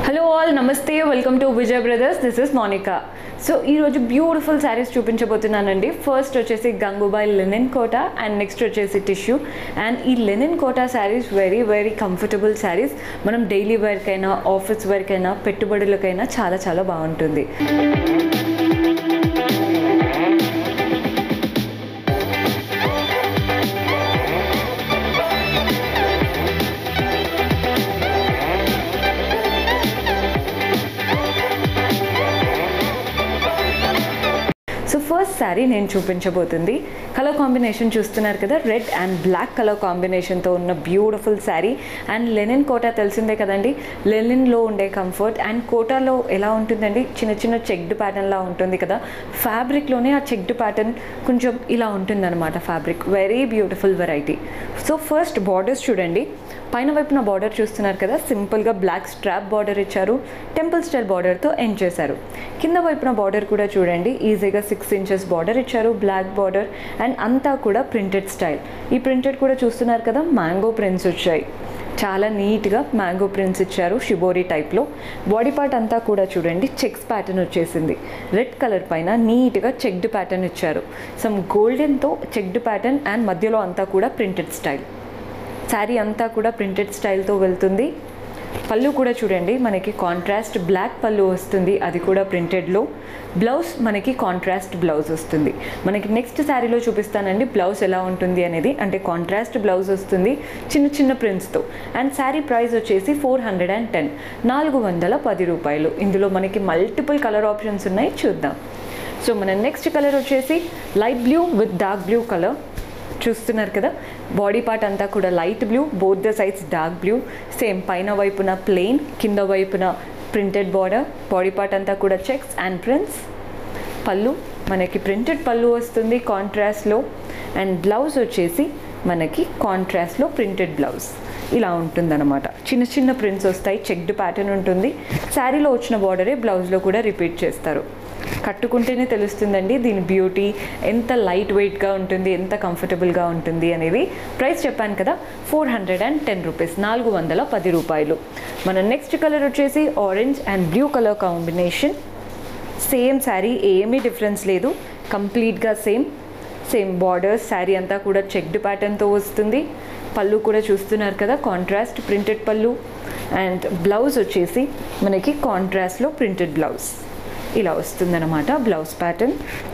hello all నమస్తే welcome to Vijay brothers this is Monica so ఈరోజు beautiful sarees చూపించబోతున్నానండి first వచ్చేసి Gangubai linen Kota and next వచ్చేసి టిష్యూ అండ్ ఈ linen Kota sarees very very comfortable sarees మనం డైలీ వేర్కైనా ఆఫీస్ వేర్కైనా పెట్టుబడులకైనా చాలా చాలా బాగుంటుంది సో ఫస్ట్ శారీ నేను చూపించబోతుంది కలర్ కాంబినేషన్ చూస్తున్నారు కదా రెడ్ అండ్ బ్లాక్ కలర్ కాంబినేషన్తో ఉన్న beautiful sari and linen Kota తెలిసిందే కదండి లెనిన్లో ఉండే కంఫర్ట్ అండ్ కోటాలో ఎలా ఉంటుందండి చిన్న చిన్న చెక్డ్ ప్యాటర్న్లా ఉంటుంది కదా ఫ్యాబ్రిక్లోనే ఆ చెక్డ్ ప్యాటర్న్ కొంచెం ఇలా ఉంటుందన్నమాట fabric very beautiful variety so first borders చూడండి పైన వైపున బార్డర్ చూస్తున్నారు కదా సింపుల్గా బ్లాక్ స్ట్రాప్ బార్డర్ ఇచ్చారు టెంపుల్ స్టైల్ బార్డర్తో ఎండ్ చేశారు కింద వైపున బార్డర్ కూడా చూడండి ఈజీగా సిక్స్ ఇంచెస్ బార్డర్ ఇచ్చారు బ్లాక్ బార్డర్ అండ్ అంతా కూడా ప్రింటెడ్ స్టైల్ ఈ ప్రింటెడ్ కూడా చూస్తున్నారు కదా మ్యాంగో ప్రింట్స్ వచ్చాయి చాలా నీట్గా మ్యాంగో ప్రింట్స్ ఇచ్చారు షిబోరి టైప్లో బాడీ పార్ట్ అంతా కూడా చూడండి చెక్స్ ప్యాటర్న్ వచ్చేసింది రెడ్ కలర్ పైన నీట్గా చెక్డ్ ప్యాటర్న్ ఇచ్చారు సమ్ గోల్డెన్తో చెక్డ్ ప్యాటర్న్ అండ్ మధ్యలో అంతా కూడా ప్రింటెడ్ స్టైల్ శారీ అంతా కూడా ప్రింటెడ్ స్టైల్తో వెళ్తుంది పళ్ళు కూడా చూడండి మనకి కాంట్రాస్ట్ బ్లాక్ పళ్ళు వస్తుంది అది కూడా ప్రింటెడ్లో బ్లౌజ్ మనకి కాంట్రాస్ట్ బ్లౌజ్ వస్తుంది మనకి నెక్స్ట్ శారీలో చూపిస్తానండి బ్లౌజ్ ఎలా ఉంటుంది అనేది అంటే కాంట్రాస్ట్ బ్లౌజ్ వస్తుంది చిన్న చిన్న ప్రింట్స్తో అండ్ శారీ ప్రైస్ వచ్చేసి ఫోర్ హండ్రెడ్ అండ్ టెన్ నాలుగు వందల పది రూపాయలు ఇందులో మనకి మల్టిపుల్ కలర్ ఆప్షన్స్ ఉన్నాయి చూద్దాం సో మన నెక్స్ట్ కలర్ వచ్చేసి light blue with dark blue colour చూస్తున్నారు కదా బాడీ పార్ట్ అంతా కూడా light blue both the sides dark blue same పైన వైపున ప్లెయిన్ కింద వైపున ప్రింటెడ్ బార్డర్ బాడీ పార్ట్ అంతా కూడా చెక్స్ అండ్ ప్రింట్స్ పళ్ళు మనకి ప్రింటెడ్ పళ్ళు వస్తుంది కాంట్రాస్ట్లో అండ్ బ్లౌజ్ వచ్చేసి మనకి కాంట్రాస్ట్లో ప్రింటెడ్ బ్లౌజ్ ఇలా ఉంటుందన్నమాట చిన్న చిన్న ప్రింట్స్ వస్తాయి చెక్డ్ ప్యాటర్న్ ఉంటుంది శారీలో వచ్చిన బార్డరే బ్లౌజ్లో కూడా రిపీట్ చేస్తారు కట్టుకుంటేనే తెలుస్తుందండి దీని బ్యూటీ ఎంత లైట్ వెయిట్గా ఉంటుంది ఎంత కంఫర్టబుల్గా ఉంటుంది అనేది ప్రైస్ చెప్పాను కదా four hundred and ten rupees నాలుగు వందల పది రూపాయలు మన నెక్స్ట్ కలర్ వచ్చేసి orange and blue colour combination same sari ఏమీ డిఫరెన్స్ లేదు కంప్లీట్గా సేమ్ సేమ్ బార్డర్స్ శారీ అంతా కూడా చెక్డ్ ప్యాటర్న్తో వస్తుంది పళ్ళు కూడా చూస్తున్నారు కదా కాంట్రాస్ట్ ప్రింటెడ్ పళ్ళు అండ్ బ్లౌజ్ వచ్చేసి మనకి కాంట్రాస్ట్లో ప్రింటెడ్ బ్లౌజ్ ఇలా వస్తుందన్నమాట బ్లౌజ్ ప్యాటర్న్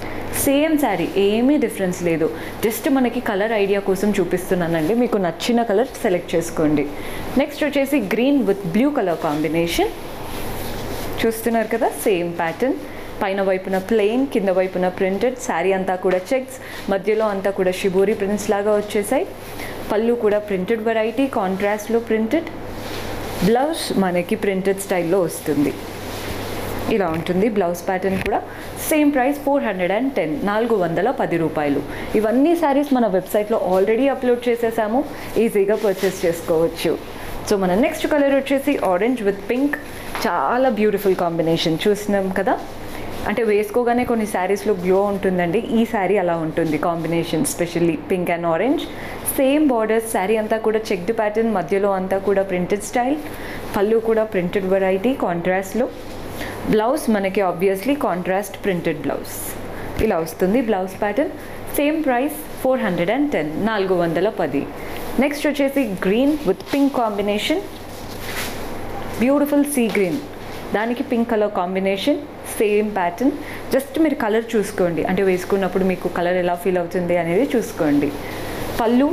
సేమ్ శారీ ఏమీ డిఫరెన్స్ లేదు జస్ట్ మనకి కలర్ ఐడియా కోసం చూపిస్తున్నానండి మీకు నచ్చిన కలర్ సెలెక్ట్ చేసుకోండి నెక్స్ట్ వచ్చేసి green with blue colour combination చూస్తున్నారు కదా సేమ్ ప్యాటర్న్ పైన వైపున ప్లెయిన్ కింద వైపున ప్రింటెడ్ శారీ అంతా కూడా చెక్స్ మధ్యలో అంతా కూడా షిబోరి ప్రింట్స్ లాగా వచ్చేసాయి పళ్ళు కూడా ప్రింటెడ్ వెరైటీ కాంట్రాస్ట్లో ప్రింటెడ్ బ్లౌజ్ మనకి ప్రింటెడ్ స్టైల్లో వస్తుంది ఇలా ఉంటుంది బ్లౌజ్ ప్యాటర్న్ కూడా same price four hundred and ten నాలుగు వందల పది రూపాయలు ఇవన్నీ శారీస్ మన వెబ్సైట్లో ఆల్రెడీ అప్లోడ్ చేసేసాము ఈజీగా పర్చేస్ చేసుకోవచ్చు సో మన నెక్స్ట్ కలర్ వచ్చేసి ఆరెంజ్ విత్ పింక్ చాలా బ్యూటిఫుల్ కాంబినేషన్ చూసినాం కదా అంటే వేసుకోగానే కొన్ని శారీస్లో గ్లో ఉంటుందండి ఈ శారీ అలా ఉంటుంది combination specially pink and orange same borders sari అంతా కూడా చెక్డ్ ప్యాటర్న్ మధ్యలో అంతా కూడా ప్రింటెడ్ స్టైల్ పళ్ళు కూడా ప్రింటెడ్ వెరైటీ కాంట్రాస్ట్లో బ్లౌజ్ మనకి ఆబ్వియస్లీ కాంట్రాస్ట్ ప్రింటెడ్ బ్లౌజ్ ఇలా వస్తుంది blouse pattern same price four hundred and ten నాలుగు వందల పది నెక్స్ట్ వచ్చేసి green with pink combination beautiful sea green దానికి pink colour combination same pattern just మీరు కలర్ చూసుకోండి అంటే వేసుకున్నప్పుడు మీకు కలర్ ఎలా ఫీల్ అవుతుంది అనేది చూసుకోండి పళ్ళు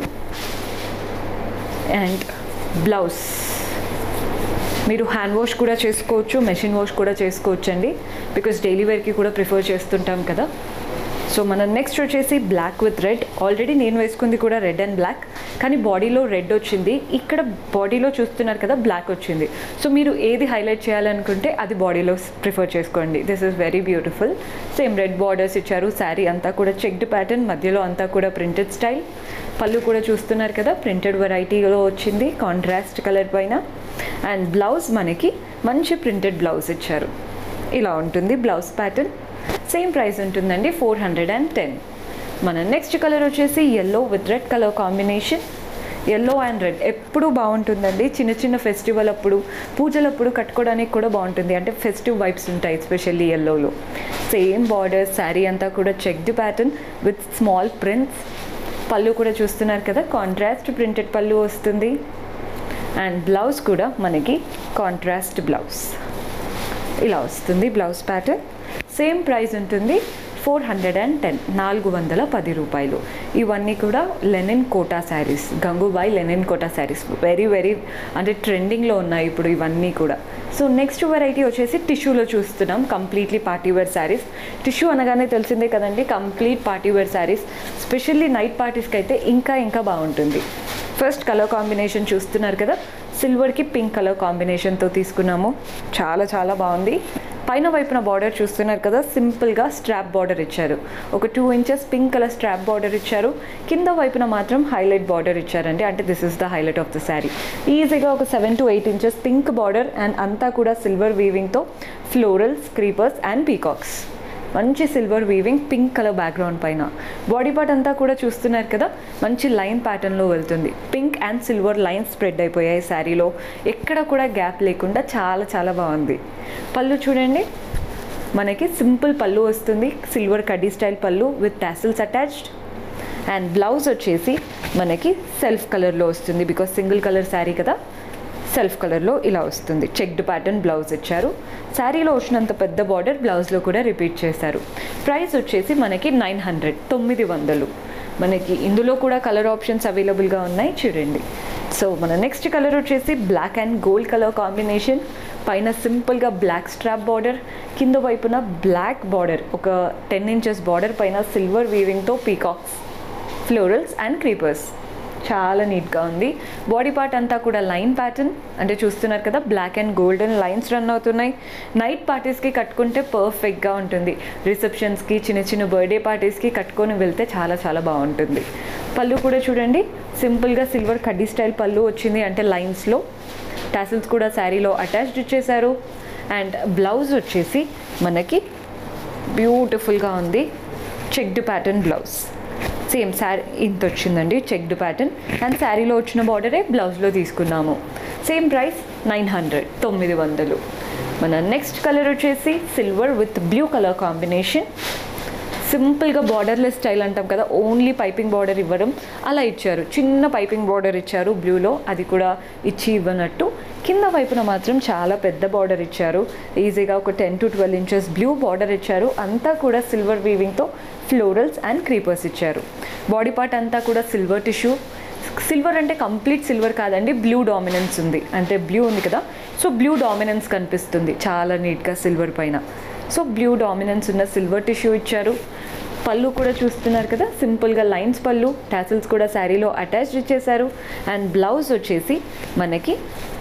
అండ్ బ్లౌజ్ మీరు హ్యాండ్ వాష్ కూడా చేసుకోవచ్చు మెషిన్ వాష్ కూడా చేసుకోవచ్చు అండి బికాస్ డైలీ వేర్కి కూడా ప్రిఫర్ చేస్తుంటాం కదా సో మన నెక్స్ట్ వచ్చేసి బ్లాక్ విత్ రెడ్ ఆల్రెడీ నేను వేసుకుంది కూడా రెడ్ అండ్ బ్లాక్ కానీ బాడీలో రెడ్ వచ్చింది ఇక్కడ బాడీలో చూస్తున్నారు కదా బ్లాక్ వచ్చింది సో మీరు ఏది హైలైట్ చేయాలనుకుంటే అది బాడీలో ప్రిఫర్ చేసుకోండి this is very beautiful same red borders ఇచ్చారు శారీ అంతా కూడా చెక్డ్ ప్యాటర్న్ మధ్యలో అంతా కూడా ప్రింటెడ్ స్టైల్ పళ్ళు కూడా చూస్తున్నారు కదా ప్రింటెడ్ వెరైటీలో వచ్చింది కాంట్రాస్ట్ కలర్ పైన అండ్ బ్లౌజ్ మనకి మంచి ప్రింటెడ్ బ్లౌజ్ ఇచ్చారు ఇలా ఉంటుంది బ్లౌజ్ ప్యాటర్న్ సేమ్ ప్రైస్ ఉంటుందండి ఫోర్ హండ్రెడ్ అండ్ టెన్ మన నెక్స్ట్ కలర్ వచ్చేసి yellow with red colour combination yellow and red ఎప్పుడూ బాగుంటుందండి చిన్న చిన్న ఫెస్టివల్ అప్పుడు పూజలప్పుడు కట్టుకోవడానికి కూడా బాగుంటుంది అంటే ఫెస్టివ్ వైబ్స్ ఉంటాయి ఎస్పెషల్లీ ఎల్లోలో సేమ్ బార్డర్ శారీ అంతా కూడా checked pattern with small prints పళ్ళు కూడా చూస్తున్నారు కదా కాంట్రాస్ట్ ప్రింటెడ్ పళ్ళు వస్తుంది అండ్ బ్లౌజ్ కూడా మనకి కాంట్రాస్ట్ బ్లౌజ్ ఇలా వస్తుంది బ్లౌజ్ ప్యాటర్న్ సేమ్ ప్రైస్ ఉంటుంది ఫోర్ హండ్రెడ్ అండ్ టెన్ నాలుగు వందల పది రూపాయలు ఇవన్నీ కూడా linen Kota sarees Gangubai linen Kota sarees very very అంటే ట్రెండింగ్లో ఉన్నాయి ఇప్పుడు ఇవన్నీ కూడా సో నెక్స్ట్ వెరైటీ వచ్చేసి టిష్యూలో చూస్తున్నాం completely party wear sarees tissue అనగానే తెలిసిందే కదండి complete party wear sarees specially night పార్టీస్కి అయితే ఇంకా ఇంకా బాగుంటుంది ఫస్ట్ కలర్ కాంబినేషన్ చూస్తున్నారు కదా సిల్వర్కి పింక్ కలర్ కాంబినేషన్తో తీసుకున్నాము చాలా చాలా బాగుంది పైన వైపున బార్డర్ చూస్తున్నారు కదా సింపుల్గా స్ట్రాప్ బార్డర్ ఇచ్చారు ఒక two inches pink colour strap border ఇచ్చారు కింద వైపున మాత్రం హైలైట్ బార్డర్ ఇచ్చారండి అంటే this is the highlight of the sari ఈజీగా ఒక seven to eight inches pink border and అంతా కూడా సిల్వర్ వీవింగ్తో ఫ్లోరల్స్ క్రీపర్స్ అండ్ పీకాక్స్ మంచి silver weaving pink colour background పైన బాడీ పార్ట్ అంతా కూడా చూస్తున్నారు కదా మంచి లైన్ ప్యాటర్న్లో వెళ్తుంది pink and silver line spread అయిపోయాయి శారీలో ఎక్కడ కూడా గ్యాప్ లేకుండా చాలా చాలా బాగుంది పళ్ళు చూడండి మనకి సింపుల్ పళ్ళు వస్తుంది సిల్వర్ కడ్డీ స్టైల్ పళ్ళు with tassels attached and blouse వచ్చేసి మనకి సెల్ఫ్ కలర్లో వస్తుంది బికాస్ సింగిల్ కలర్ శారీ కదా సెల్ఫ్ కలర్లో ఇలా వస్తుంది చెక్డ్ ప్యాటర్న్ బ్లౌజ్ ఇచ్చారు శారీలో వచ్చినంత పెద్ద బార్డర్ బ్లౌజ్లో కూడా రిపీట్ చేశారు ప్రైస్ వచ్చేసి మనకి నైన్ హండ్రెడ్ తొమ్మిది వందలు మనకి ఇందులో కూడా కలర్ ఆప్షన్స్ అవైలబుల్గా ఉన్నాయి చూడండి సో మన నెక్స్ట్ కలర్ వచ్చేసి black and gold colour combination పైన సింపుల్గా బ్లాక్ స్ట్రాప్ బార్డర్ కింద వైపున బ్లాక్ బార్డర్ ఒక టెన్ ఇంచెస్ బార్డర్ పైన సిల్వర్ వీవింగ్తో పీకాక్స్ ఫ్లోరల్స్ అండ్ క్రీపర్స్ చాలా నీట్గా ఉంది బాడీ పార్ట్ అంతా కూడా లైన్ ప్యాటర్న్ అంటే చూస్తున్నారు కదా black and golden lines run అవుతున్నాయి నైట్ పార్టీస్కి కట్టుకుంటే పర్ఫెక్ట్గా ఉంటుంది రిసెప్షన్స్కి చిన్న చిన్న బర్త్డే పార్టీస్కి కట్టుకొని వెళ్తే చాలా చాలా బాగుంటుంది పళ్ళు కూడా చూడండి సింపుల్గా సిల్వర్ కడ్డీ స్టైల్ పళ్ళు వచ్చింది అంటే లైన్స్లో టాసిల్స్ కూడా శారీలో అటాచ్డ్ ఇచ్చేశారు అండ్ బ్లౌజ్ వచ్చేసి మనకి బ్యూటిఫుల్గా ఉంది checked pattern blouse same sari ఇంత వచ్చిందండి చెక్డ్ ప్యాటర్న్ అండ్ శారీలో వచ్చిన బార్డరే బ్లౌజ్లో తీసుకున్నాము సేమ్ ప్రైస్ నైన్ హండ్రెడ్ తొమ్మిది వందలు మన నెక్స్ట్ కలర్ వచ్చేసి silver with blue colour combination సింపుల్గా బార్డర్లెస్ స్టైల్ అంటాం కదా ఓన్లీ పైపింగ్ బార్డర్ ఇవ్వడం అలా ఇచ్చారు చిన్న పైపింగ్ బార్డర్ ఇచ్చారు బ్లూలో అది కూడా ఇచ్చి ఇవ్వనట్టు కింద వైపున మాత్రం చాలా పెద్ద బార్డర్ ఇచ్చారు ఈజీగా ఒక ten to twelve inches blue border ఇచ్చారు అంతా కూడా సిల్వర్ వీవింగ్తో ఫ్లోరల్స్ అండ్ క్రీపర్స్ ఇచ్చారు బాడీ పార్ట్ అంతా కూడా సిల్వర్ టిష్యూ సిల్వర్ అంటే కంప్లీట్ సిల్వర్ కాదండి బ్లూ డామినెన్స్ ఉంది అంటే బ్లూ ఉంది కదా సో బ్లూ డామినెన్స్ కనిపిస్తుంది చాలా నీట్గా సిల్వర్ పైన సో బ్లూ డామినెన్స్ ఉన్న సిల్వర్ టిష్యూ ఇచ్చారు పళ్ళు కూడా చూస్తున్నారు కదా సింపుల్గా లైన్స్ పళ్ళు టాసిల్స్ కూడా శారీలో అటాచ్డ్ ఇచ్చేశారు అండ్ బ్లౌజ్ వచ్చేసి మనకి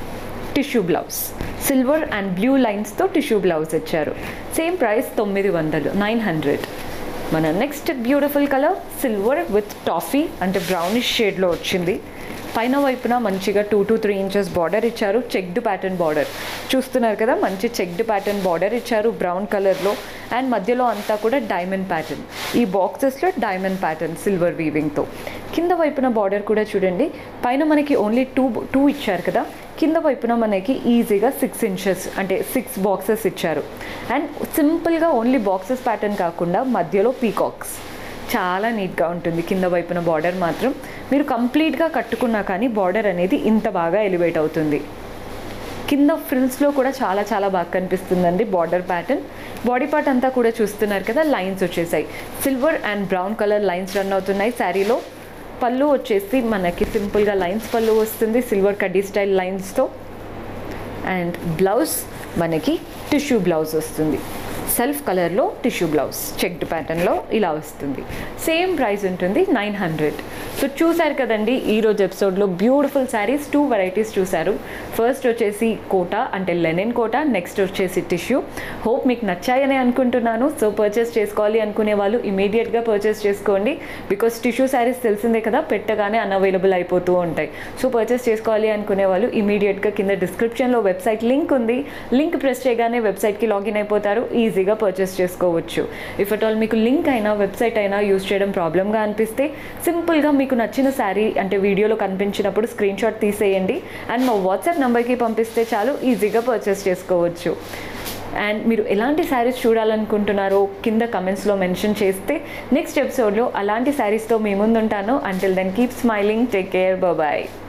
tissue blouse silver and blue లైన్స్తో టిష్యూ బ్లౌజ్ ఇచ్చారు సేమ్ ప్రైస్ తొమ్మిది వందలు నైన్ హండ్రెడ్ మన next beautiful colour silver with taffy అంటే బ్రౌనిష్ షేడ్లో వచ్చింది పైన వైపున మంచిగా two to three inches border ఇచ్చారు చెక్డ్ ప్యాటర్న్ బార్డర్ చూస్తున్నారు కదా మంచి చెక్డ్ ప్యాటర్న్ బార్డర్ ఇచ్చారు బ్రౌన్ కలర్లో అండ్ మధ్యలో అంతా కూడా డైమండ్ ప్యాటర్న్ ఈ బాక్సెస్లో డైమండ్ ప్యాటర్న్ సిల్వర్ వీవింగ్తో కింద వైపున బార్డర్ కూడా చూడండి పైన మనకి ఓన్లీ టూ టూ ఇచ్చారు కదా కింద వైపున మనకి ఈజీగా సిక్స్ ఇంచెస్ అంటే సిక్స్ బాక్సెస్ ఇచ్చారు అండ్ సింపుల్గా ఓన్లీ బాక్సెస్ ప్యాటర్న్ కాకుండా మధ్యలో పీకాక్స్ చాలా నీట్గా ఉంటుంది కింద వైపున బార్డర్ మాత్రం మీరు కంప్లీట్గా కట్టుకున్నా కానీ బార్డర్ అనేది ఇంత బాగా ఎలివేట్ అవుతుంది కింద ఫ్రిల్స్లో కూడా చాలా చాలా బాగా కనిపిస్తుందండి బార్డర్ ప్యాటర్న్ బాడీ పార్ట్ అంతా కూడా చూస్తున్నారు కదా లైన్స్ వచ్చేసాయి silver and brown colour lines run అవుతున్నాయి శారీలో పళ్ళు వచ్చేసి మనకి సింపుల్గా లైన్స్ పళ్ళు వస్తుంది సిల్వర్ కడ్డీ స్టైల్ లైన్స్తో అండ్ బ్లౌజ్ మనకి టిష్యూ బ్లౌజ్ వస్తుంది సెల్ఫ్ కలర్లో టిష్యూ బ్లౌజ్ చెక్డ్ ప్యాటర్న్లో ఇలా వస్తుంది సేమ్ ప్రైస్ ఉంటుంది నైన్ హండ్రెడ్ సో చూసారు కదండి ఈరోజు ఎపిసోడ్లో బ్యూటిఫుల్ శారీస్ టూ వెరైటీస్ చూశారు ఫస్ట్ వచ్చేసి కోట అంటే లెనిన్ కోట నెక్స్ట్ వచ్చేసి టిష్యూ హోప్ మీకు నచ్చాయని అనుకుంటున్నాను సో పర్చేస్ చేసుకోవాలి అనుకునే వాళ్ళు ఇమీడియట్గా పర్చేస్ చేసుకోండి బికాస్ టిష్యూ శారీస్ తెలిసిందే కదా పెట్టగానే అన్అవైలబుల్ అయిపోతూ ఉంటాయి సో పర్చేస్ చేసుకోవాలి అనుకునే వాళ్ళు ఇమీడియట్గా కింద డిస్క్రిప్షన్లో వెబ్సైట్ లింక్ ఉంది లింక్ ప్రెస్ చేయగానే వెబ్సైట్కి లాగిన్ అయిపోతారు ఈజీగా పర్చేస్ చేసుకోవచ్చు ఇఫ్ అట్ ఆల్ మీకు లింక్ అయినా వెబ్సైట్ అయినా యూస్ చేయడం ప్రాబ్లమ్గా అనిపిస్తే సింపుల్గా మీ మీకు నచ్చిన శారీ అంటే వీడియోలో కనిపించినప్పుడు స్క్రీన్ షాట్ తీసేయండి అండ్ మా వాట్సాప్ నెంబర్కి పంపిస్తే చాలు ఈజీగా పర్చేస్ చేసుకోవచ్చు అండ్ మీరు ఎలాంటి శారీస్ చూడాలనుకుంటున్నారో కింద కమెంట్స్లో మెన్షన్ చేస్తే నెక్స్ట్ ఎపిసోడ్లో అలాంటి శారీస్తో మీ ముందుంటాను until then keep smiling take care bye